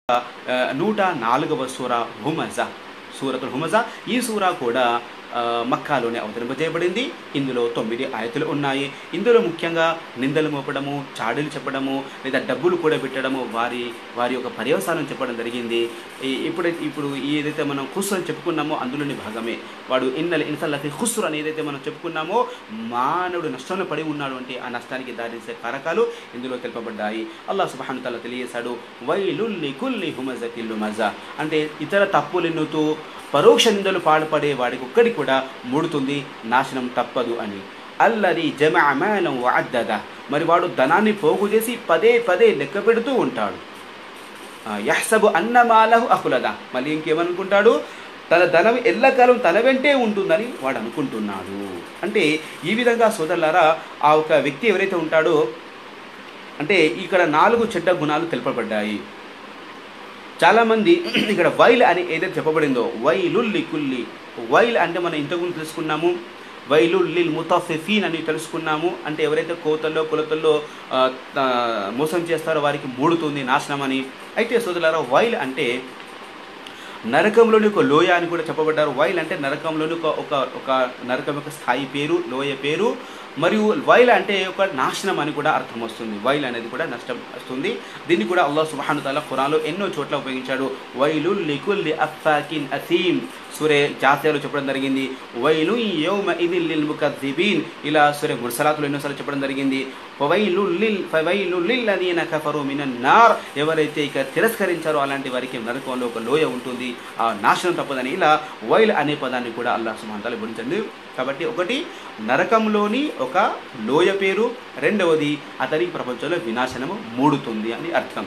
ఆ, నూట నాలుగవ సూర హుమజా సూరతుల్ హుమజా ఈ సూర కూడా ఆ, మక్కాలోనే అవతరింపజేయబడింది ఇందులో తొమ్మిది ఆయతులు ఉన్నాయి ఇందులో ముఖ్యంగా నిందలు మోపడము చాడులు చెప్పడము లేదా డబ్బులు కూడా పెట్టడము వారి వారి యొక్క పర్యవసానం చెప్పడం జరిగింది ఈ- ఇప్పుడు ఇప్పుడు ఏదైతే మనం ఖుస్ అని చెప్పుకున్నామో అందులోని భాగమే వాడు ఇన్నల ఇన్సల్లఫీ ఖుస్రు అని ఏదైతే మనం చెప్పుకున్నామో మానవుడు నష్టంలో పడి ఉన్నాడు అంటే ఆ నష్టానికి దారితీసే కారకాలు ఇందులో తెలుపబడ్డాయి అల్లాహ్ సుబ్హానహు తఆలా తెలియజేశాడు వైలుల్లి కుల్లి హుమజతిల్లు మజా అంటే ఇతర తప్పులు ఎన్నుతూ పరోక్ష నిందలు పాడుపడే వాడికి ఒక్కడి కూడా ముడుతుంది నాశనం తప్పదు అని అల్లరి జమ అమాలం వాద్దద మరి వాడు ధనాన్ని పోగు చేసి పదే పదే లెక్క పెడుతూ ఉంటాడు ఆ, యహ్సబు అన్నమాలహు అహులద మళ్ళీ ఇంకేమనుకుంటాడు తన ధనం ఎల్లకాలం తన వెంటే ఉంటుందని వాడు అనుకుంటున్నాడు అంటే ఈ విధంగా సోదరులారా ఆ ఒక వ్యక్తి ఎవరైతే ఉంటాడో అంటే ఇక్కడ నాలుగు చెడ్డ గుణాలు తెలుపబడ్డాయి చాలామంది ఇక్కడ వైల్ అని ఏదైతే చెప్పబడిందో వైలుల్లి కుల్లి వైల్ అంటే మనం ఇంతకుముందు తెలుసుకున్నాము వైలుల్లిల్ ముతఫిఫీన్ అని తెలుసుకున్నాము అంటే ఎవరైతే కోతల్లో కులతల్లో ఆ, ఆ, మోసం చేస్తారో వారికి మూడుతుంది నాశనం అని అయితే సోదరులారా వైల్ అంటే నరకంలోని ఒక లోయ అని కూడా చెప్పబడ్డారు వైల్ అంటే నరకంలోని ఒక ఒక ఒక నరకం యొక్క స్థాయి పేరు లోయ పేరు మరియు వైల్ అంటే ఒక నాశనం అని కూడా అర్థం వస్తుంది వైల్ అనేది కూడా నష్టం వస్తుంది దీన్ని కూడా అల్లాహ్ సుబ్హాను తాలా ఖురాన్లో ఎన్నో చోట్ల ఉపయోగించాడు వైలు లికుల్లి అఫాకిన్ అసీమ్ సూరే జాతీయాలు చెప్పడం జరిగింది వైలు యౌమ ఇదిల్ లిల్ ముకద్దిబీన్ ఇలా సూరే ముర్సలాతులు ఎన్నోసార్లు చెప్పడం జరిగింది ఫవైలు లిల్ ఫవైలు లిల్ అదీన కఫరు మినన్ నార్ ఎవరైతే ఇక తిరస్కరించారో అలాంటి వారికి నరకంలో ఒక లోయ ఉంటుంది ఆ నాశనం తప్పదని ఇలా వైల్ అనే పదాన్ని కూడా అల్లాహ్ సుబ్హానహు తాలా వివరించండి కాబట్టి ఒకటి నరకంలోని ఒక లోయ పేరు రెండవది అతని ప్రపంచంలో వినాశనము మూడుతుంది అని అర్థం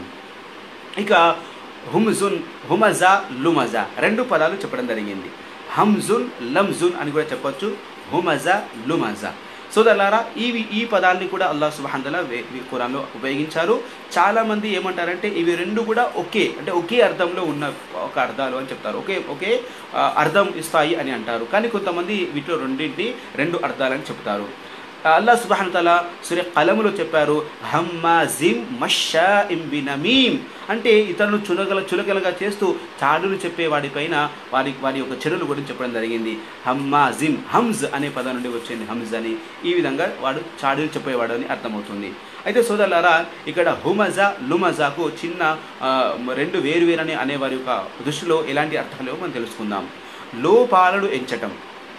ఇక హుమ్జున్ హుమజా లుమజా రెండు పదాలు చెప్పడం జరిగింది హమ్జున్ లమ్జున్ అని కూడా చెప్పొచ్చు హుమజా లుమజా సోదరులారా ఇవి ఈ పదాన్ని కూడా అల్లాహ్ సుబ్హానహు ఖురాన్లో ఉపయోగించారు చాలామంది ఏమంటారంటే ఇవి రెండు కూడా ఒకే అంటే ఒకే అర్థంలో ఉన్న ఒక అర్థాలు అని చెప్తారు ఒకే ఒకే ఆ, అర్థం ఇస్తాయి అని అంటారు కానీ కొంతమంది వీటిలో రెండింటి రెండు అర్థాలని చెప్తారు అల్లా సుబాన్ తల సూర్య కలములో చెప్పారు హమ్మాజిమ్ మషా బినమీమ్ అంటే ఇతరులను చులకల చులకలుగా చేస్తూ చాడులు చెప్పే వాడిపైన వారి వారి యొక్క చెడుల గురించి చెప్పడం జరిగింది హమ్మాజిమ్ హమ్జ్ అనే పదం నుండి వచ్చింది హమ్జ్ అని ఈ విధంగా వాడు చాడులు చెప్పేవాడు అని అర్థమవుతుంది అయితే సోదరులారా ఇక్కడ హుమజా లుమజాకు చిన్న ఆ, రెండు వేరు వేరని అనే వారి యొక్క దృష్టిలో ఎలాంటి అర్థాలు మనం తెలుసుకుందాం లోపాలను ఎంచటం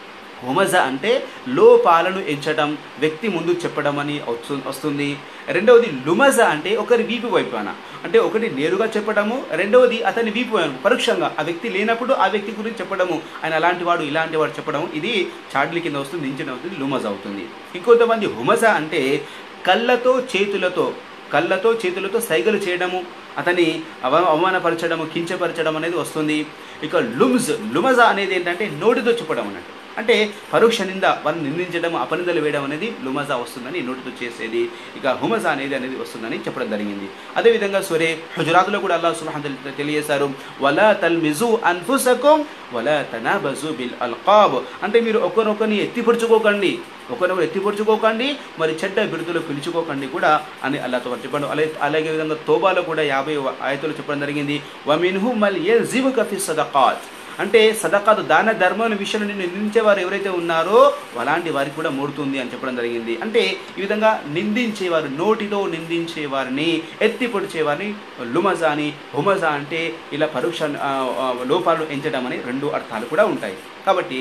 హుమజ అంటే లోపాలను ఎంచడం వ్యక్తి ముందు చెప్పడం అని వస్తు- వస్తుంది రెండవది లుమజ అంటే ఒకరి వీపు వైపున అంటే ఒకటి నేరుగా చెప్పడము రెండవది అతని వీపు వైపు పరోక్షంగా ఆ వ్యక్తి లేనప్పుడు ఆ వ్యక్తి గురించి చెప్పడము ఆయన అలాంటి వాడు ఇలాంటి వాడు చెప్పడం ఇది చాడ్లి కింద వస్తుంది నించిన అవుతుంది లుమజ అవుతుంది ఇంకొంతమంది హుమజ అంటే కళ్ళతో చేతులతో కళ్ళతో చేతులతో సైగలు చేయడము అతని అవ అవమానపరచడము కించపరచడం అనేది వస్తుంది ఇక లుమ్జ్ లుమజ అనేది ఏంటంటే నోటితో చెప్పడం అన్నట్టు అంటే పరోక్ష నింద వారిని నిందించడం అపనిందలు వేయడం అనేది లుమజా వస్తుందని నోటితో చేసేది ఇక హుమజా అనేది అనేది వస్తుందని చెప్పడం జరిగింది అదేవిధంగా సూరే హుజరాతులో కూడా అల్లాహ్ సుబ్హానహు వతఆలా తెలియజేశారు వలా తల్మిజు అన్ఫుసకుం వలా తనాబజు బిల్ అల్కాబ్ అంటే మీరు ఒకరొకరిని ఎత్తిపరుచుకోకండి ఒకరినొకరు ఎత్తిపరుచుకోకండి మరి చెడ్డ బిరుదులు పిలుచుకోకండి కూడా అని అల్లాతో చెప్పండి అలాగే అలాగే విధంగా తోబాలో కూడా యాభై ఆయతలు చెప్పడం జరిగింది వమిన్హు మల్ ఏ జీవు కఫీ సదకాత్ అంటే సదకాదు దాన ధర్మం విషయంలో నిన్ను నిందించేవారు ఎవరైతే ఉన్నారో అలాంటి వారికి కూడా మూడుతుంది అని చెప్పడం జరిగింది అంటే ఈ విధంగా నిందించేవారు నోటితో నిందించే వారిని ఎత్తి పొడిచేవారిని లుమజా అని హుమజా అంటే ఇలా పరోక్ష ఆ, ఆ, లోపాలు ఎంచడం అని రెండు అర్థాలు కూడా ఉంటాయి కాబట్టి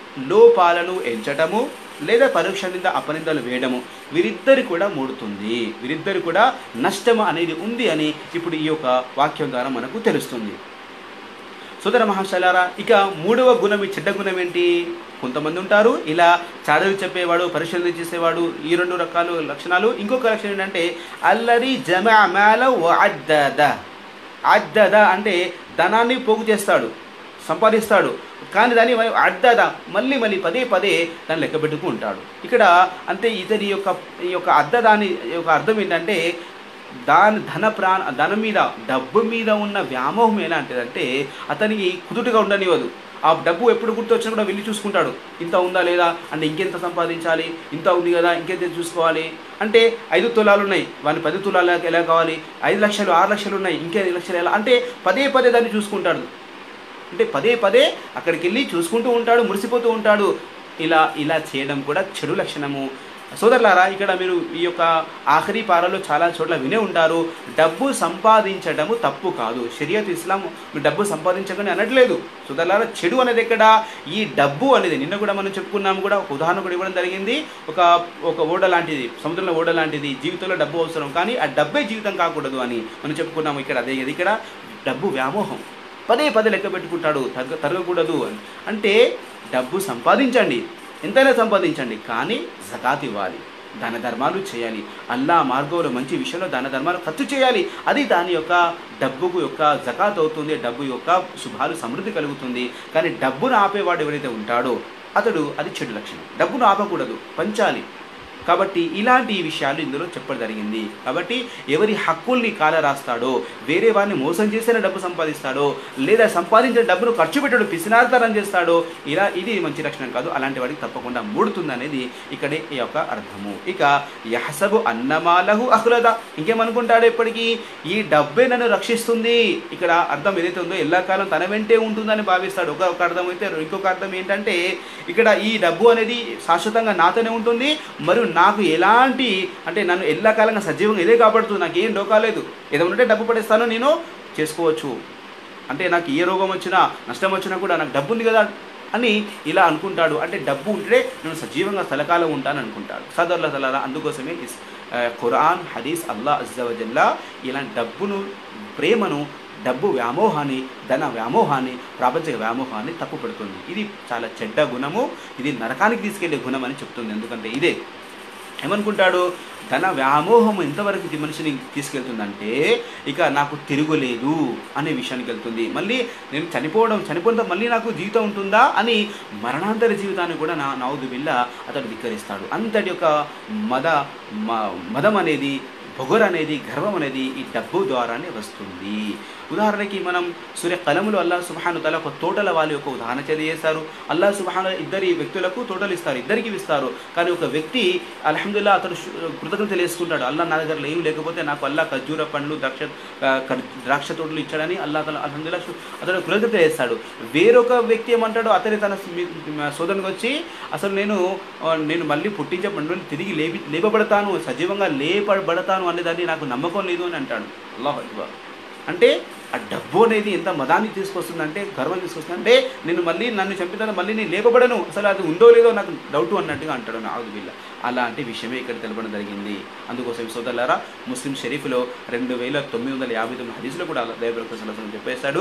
లోపాలను ఎంచటము లేదా పరోక్ష నింద అపనిందలు వేయడము వీరిద్దరి కూడా మూడుతుంది వీరిద్దరి కూడా నష్టము అనేది ఉంది అని ఇప్పుడు ఈ యొక్క వాక్యం ద్వారా మనకు తెలుస్తుంది సుదర మహాశలారా ఇక మూడవ గుణం ఈ చెడ్డ గుణం ఏంటి కొంతమంది ఉంటారు ఇలా చాడలు చెప్పేవాడు పరిశోధన చేసేవాడు ఈ రెండు రకాలు లక్షణాలు ఇంకొక లక్షణం ఏంటంటే అల్లరి జమాల అద్దద అద్దద అంటే ధనాన్ని పోగు చేస్తాడు సంపాదిస్తాడు కానీ దాన్ని అడ్డద మళ్ళీ మళ్ళీ పదే పదే దాన్ని లెక్క పెట్టుకు ఉంటాడు ఇక్కడ అంతే ఇతని యొక్క ఈ యొక్క అద్దదాని యొక్క అర్థం ఏంటంటే దాని ధన ప్రాణ ధనం మీద డబ్బు మీద ఉన్న వ్యామోహం ఎలాంటిదంటే అతనికి కుదుటుగా ఉండనివ్వదు ఆ డబ్బు ఎప్పుడు గుర్తొచ్చినా కూడా వెళ్ళి చూసుకుంటాడు ఇంత ఉందా లేదా అంటే ఇంకెంత సంపాదించాలి ఇంత ఉంది కదా ఇంకెంత చూసుకోవాలి అంటే ఐదు తులాలు ఉన్నాయి వాని పది తులాలు ఎలా కావాలి ఐదు లక్షలు ఆరు లక్షలు ఉన్నాయి ఇంకే ఐదు లక్షలు ఎలా అంటే పదే పదే దాన్ని చూసుకుంటాడు అంటే పదే పదే అక్కడికి వెళ్ళి చూసుకుంటూ ఉంటాడు మురిసిపోతూ ఉంటాడు ఇలా ఇలా చేయడం కూడా చెడు లక్షణము సోదరులారా ఇక్కడ మీరు ఈ యొక్క ఆఖరి పారలో చాలా చోట్ల వినే ఉంటారు డబ్బు సంపాదించడము తప్పు కాదు షరియత్ ఇస్లాం మీరు డబ్బు సంపాదించకని అనట్లేదు సోదరులారా చెడు అనేది ఎక్కడ ఈ డబ్బు అనేది నిన్న కూడా మనం చెప్పుకున్నాము కూడా ఒక ఉదాహరణ కూడా ఇవ్వడం జరిగింది ఒక ఒక ఓడ లాంటిది సముద్రంలో ఓడ లాంటిది జీవితంలో డబ్బు అవసరం కానీ ఆ డబ్బే జీవితం కాకూడదు అని మనం చెప్పుకున్నాము ఇక్కడ అదే ఇది ఇక్కడ డబ్బు వ్యామోహం పదే పదే లెక్క పెట్టుకుంటాడు తగ్గ తరగకూడదు అని అంటే డబ్బు సంపాదించండి ఎంతైనా సంపాదించండి కానీ జకాత్ ఇవ్వాలి దాన ధర్మాలు చేయాలి అల్లా మార్గంలో మంచి విషయంలో దాన ధర్మాలు ఖర్చు చేయాలి అది దాని యొక్క డబ్బుకు యొక్క జకాత్ అవుతుంది డబ్బు యొక్క శుభాలు సమృద్ధి కలుగుతుంది కానీ డబ్బును ఆపేవాడు ఎవరైతే ఉంటాడో అతడు అది చెడు లక్షణం డబ్బును ఆపకూడదు పంచాలి కాబట్టి ఇలాంటి విషయాలు ఇందులో చెప్పడం జరిగింది కాబట్టి ఎవరి హక్కుల్ని కాల రాస్తాడో వేరే వారిని మోసం చేసిన డబ్బు సంపాదిస్తాడో లేదా సంపాదించిన డబ్బును ఖర్చు పెట్టాడు పిసినార్తనం చేస్తాడో ఇలా ఇది మంచి లక్షణం కాదు అలాంటి వాడికి తప్పకుండా మూడుతుంది అనేది ఇక్కడే ఈ యొక్క అర్థము ఇక యహసబు అన్నమాలహు అహ్లద ఇంకేమనుకుంటాడు ఇప్పటికీ ఈ డబ్బే నన్ను రక్షిస్తుంది ఇక్కడ అర్థం ఏదైతే ఉందో ఎల్లకాలం తన వెంటే ఉంటుందని భావిస్తాడు ఒక ఒక అర్థం అయితే ఇంకొక అర్థం ఏంటంటే ఇక్కడ ఈ డబ్బు అనేది శాశ్వతంగా నాతోనే ఉంటుంది మరియు నాకు ఎలాంటి అంటే నన్ను ఎల్లకాలంగా సజీవంగా ఇదే కాపాడుతుంది నాకు ఏం డోకాలేదు ఏదైనా ఉంటే డబ్బు పడేస్తాను నేను చేసుకోవచ్చు అంటే నాకు ఏ రోగం వచ్చినా నష్టం వచ్చినా కూడా నాకు డబ్బు ఉంది కదా అని ఇలా అనుకుంటాడు అంటే డబ్బు ఉంటే నేను సజీవంగా సలకాలం ఉంటాను అనుకుంటాడు సదర్ల సలరా అందుకోసమే ఇస్ ఆ, ఖురాన్ హదీస్ అల్లా అజ్జవజల్లా ఇలాంటి డబ్బును ప్రేమను డబ్బు వ్యామోహాన్ని ధన వ్యామోహాన్ని ప్రాపంచిక వ్యామోహాన్ని తప్పు పెడుతుంది ఇది చాలా చెడ్డ గుణము ఇది నరకానికి తీసుకెళ్లే గుణం అని చెప్తుంది ఎందుకంటే ఇదే ఏమనుకుంటాడు ధన వ్యామోహం ఎంతవరకు ఇది మనిషిని తీసుకెళ్తుందంటే ఇక నాకు తిరుగులేదు అనే విషయానికి వెళ్తుంది మళ్ళీ నేను చనిపోవడం చనిపోవడం మళ్ళీ నాకు జీవితం ఉంటుందా అని మరణాంతర జీవితాన్ని కూడా నా నౌదు బిల్ల అతడు ధిక్కరిస్తాడు అంతటి యొక్క మద మ- మదం అనేది పొగరు అనేది గర్వం అనేది ఈ డబ్బు ద్వారానే వస్తుంది ఉదాహరణకి మనం సూర్య కలములు అల్లా సుబహాను తల ఒక తోటల వాళ్ళ యొక్క ఉదాహరణ తెలియజేశారు అల్లా సుబహాను ఇద్దరి వ్యక్తులకు తోటలు ఇస్తారు ఇద్దరికి ఇస్తారు కానీ ఒక వ్యక్తి అల్హమ్దుల్లా అతడు శు- కృతజ్ఞత తెలియసుకుంటాడు అల్లా నా దగ్గర ఏం లేకపోతే నాకు అల్లా ఖర్జూర పండ్లు ద్రాక్ష ఆ, ఖర్- ద్రాక్ష తోటలు ఇచ్చాడని అల్లా తల అల్హమ్దుల్లా శు- అతడు కృతజ్ఞత చేస్తాడు వేరొక వ్యక్తి ఏమంటాడు అతని తన మీ- మా సోదరునికి వచ్చి అసలు నేను ఆ, నేను మళ్ళీ పుట్టించే పండుగలు తిరిగి లేపి లేపబడతాను సజీవంగా లేపబడతాను అనేదాన్ని నాకు నమ్మకం లేదు అని అంటాడు అల్లాహ్ అక్బర్ అంటే ఆ డబ్బు అనేది ఎంత మదాన్ని తీసుకొస్తుందంటే గర్వం తీసుకొస్తుంది అంటే నేను మళ్ళీ నన్ను చంపితాను మళ్ళీ నేను లేపబడను అసలు అది ఉందో లేదో నాకు డౌట్ అన్నట్టుగా అంటాడు నాదు బిల్ల అలాంటి విషయమే ఇక్కడ తెలపడం జరిగింది అందుకోసం సోదరులారా ముస్లిం షరీఫ్లో రెండు వేల తొమ్మిది వందల యాభై తొమ్మిది హదీసులో కూడా దయబరకం చెప్పేశాడు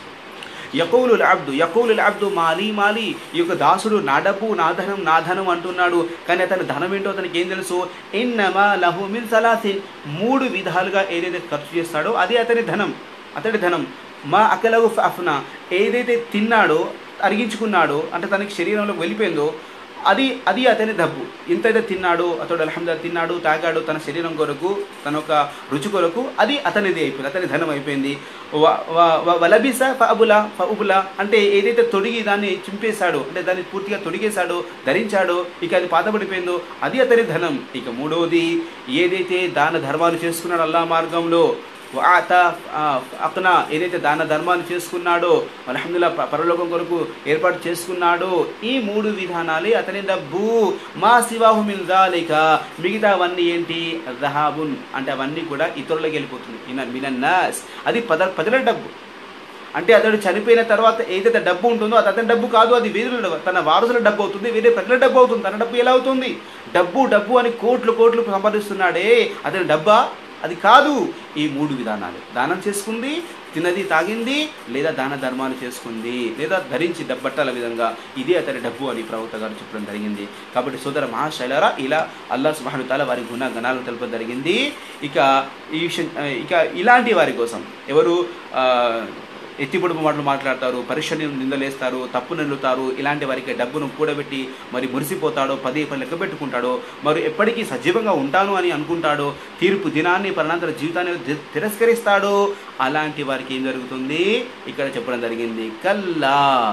యకూలు అబ్దు యకూలు అబ్దు మాలి మాలి ఈ యొక్క దాసుడు నా డబ్బు నా ధనం నా ధనం అంటున్నాడు కానీ అతని ధనం ఏంటో అతనికి ఏం తెలుసు ఇన్నమా లహు మిన్ సలాసిన్ మూడు విధాలుగా ఏదైతే ఖర్చు చేస్తాడో అది అతని ధనం అతడి ధనం మా అకలవు అఫ్నా ఏదైతే తిన్నాడో అరిగించుకున్నాడో అంటే తనకి శరీరంలో వెళ్ళిపోయిందో అది అది అతని డబ్బు ఎంతైతే తిన్నాడో అతడు అల్హమ్దా తిన్నాడు తాగాడు తన శరీరం కొరకు తన యొక్క రుచి కొరకు అది అతనిది అయిపోయింది అతని ధనం అయిపోయింది వ- వ- వ- వలబిస ఫబుల ఫబుల అంటే ఏదైతే తొడిగి దాన్ని చింపేశాడో అంటే దాన్ని పూర్తిగా తొడిగేశాడో ధరించాడో ఇక అది పాతబడిపోయిందో అది అతని ధనం ఇక మూడవది ఏదైతే దాన ధర్మాలు చేసుకున్నాడో అల్లా మార్గంలో ఆత అతన ఏదైతే దాన ధర్మాలు చేసుకున్నాడో అల్హమ్దుల్లా ప- పరలోకం కొరకు ఏర్పాటు చేసుకున్నాడో ఈ మూడు విధానాలే అతని డబ్బు మా శివాహు మిల్దాలిక మిగతావన్నీ ఏంటి రహాబున్ అంటే అవన్నీ కూడా ఇతరులకు వెళ్ళిపోతుంది ఇన మినన్నాస్ అది పద ప్రజల డబ్బు అంటే అతడు చనిపోయిన తర్వాత ఏదైతే డబ్బు ఉంటుందో అది అతని డబ్బు కాదు అది వేరే డబ్బు తన వారసుల డబ్బు అవుతుంది వేరే ప్రజల డబ్బు అవుతుంది తన డబ్బు ఎలా అవుతుంది డబ్బు డబ్బు అని కోట్లు కోట్లు సంపాదిస్తున్నాడే అతని డబ్బా అది కాదు ఈ మూడు విధానాలు దానం చేసుకుంది తినది తాగింది లేదా దాన ధర్మాలు చేసుకుంది లేదా ధరించి డబ్బట్టాల విధంగా ఇదే అతని డబ్బు అని ప్రవక్త గారు చెప్పడం జరిగింది కాబట్టి సోదర మహాశైలరా ఇలా అల్లా సుబాను తాల వారి గుణ గణాలు తెలపడం జరిగింది ఇక ఈ విషయం ఇక ఇలాంటి వారి కోసం ఎవరు ఆ, ఎత్తి పొడుపు మాటలు మాట్లాడతారు పరీక్షని నిందలేస్తారు తప్పు నిలుతారు ఇలాంటి వారికి డబ్బును కూడబెట్టి మరి మురిసిపోతాడో పదే పది లెక్క పెట్టుకుంటాడో మరి ఎప్పటికీ సజీవంగా ఉంటాను అని అనుకుంటాడో తీర్పు దినాన్ని పరనాంతర జీవితాన్ని తి- తిరస్కరిస్తాడో అలాంటి వారికి ఏం జరుగుతుంది ఇక్కడ చెప్పడం జరిగింది కల్లా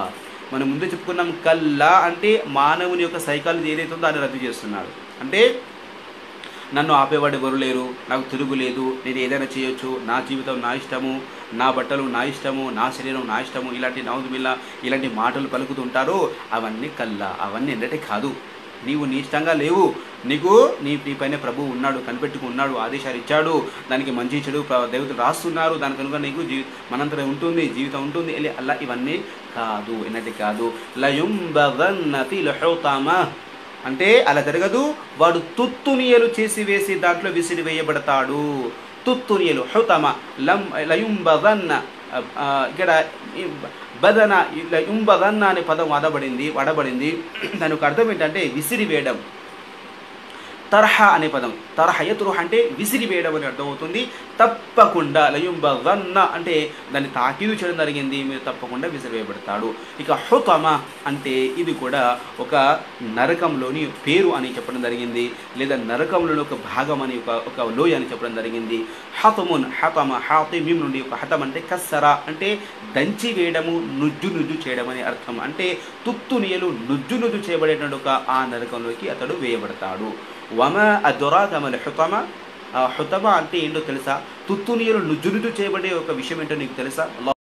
మనం ముందే చెప్పుకున్నాం కల్లా అంటే మానవుని యొక్క సైకాలజీ ఏదైతే ఉందో దాన్ని రద్దు చేస్తున్నాడు అంటే నన్ను ఆపేవాడు ఎవరు లేరు నాకు తిరుగులేదు నేను ఏదైనా చేయొచ్చు నా జీవితం నా ఇష్టము నా బట్టలు నా ఇష్టము నా శరీరం నా ఇష్టము ఇలాంటి నౌదుమిల్లా ఇలాంటి మాటలు పలుకుతుంటారో అవన్నీ కల్లా అవన్నీ ఏంటంటే కాదు నీవు నీ ఇష్టంగా లేవు నీకు నీ నీ పైన ప్రభు ఉన్నాడు కనిపెట్టుకు ఉన్నాడు ఆదేశాలు ఇచ్చాడు దానికి మంచి చెడు ప్ర- దేవతలు రాస్తున్నారు దాని కనుక నీకు జీ మనంతరం ఉంటుంది జీవితం ఉంటుంది వెళ్ళి అలా ఇవన్నీ కాదు ఎన్నటి కాదు లయుంబగన్నతి లహౌతామా అంటే అలా జరగదు వాడు తుత్తునియలు చేసి వేసి దాంట్లో విసిరి వేయబడతాడు తుత్తునియలు హౌతమ లం లయుంబదన్న ఆ, ఇక్కడ ఈ బదన లయుంబదన్న అనే పదం వాడబడింది వాడబడింది దాని యొక్క అర్థం ఏంటంటే విసిరి వేయడం తరహా అనే పదం తరహ యతురుహ అంటే విసిరి వేయడం అని అర్థమవుతుంది తప్పకుండా లయుంబగన్న అంటే దాన్ని తాకీదు చేయడం జరిగింది మీరు తప్పకుండా విసిరివేయబడతాడు ఇక హుతమ అంటే ఇది కూడా ఒక నరకంలోని పేరు అని చెప్పడం జరిగింది లేదా నరకంలోని ఒక భాగం అని ఒక ఒక లోయ అని చెప్పడం జరిగింది హతమున్ హతమ హాతిమీం నుండి ఒక హతం అంటే కస్సర అంటే దంచి వేయడము నుజ్జు నుజ్జు చేయడం అని అర్థం అంటే తుత్తునియలు నుజ్జు నుజ్జు చేయబడేటువంటి ఒక ఆ నరకంలోకి అతడు వేయబడతాడు వమ అదొరాగమల హుతమ ఆ హుతమ అంటే ఏంటో తెలుసా తుత్తునియలు నుజ్జు నుజ్జు చేయబడే ఒక విషయం ఏంటో నీకు తెలుసా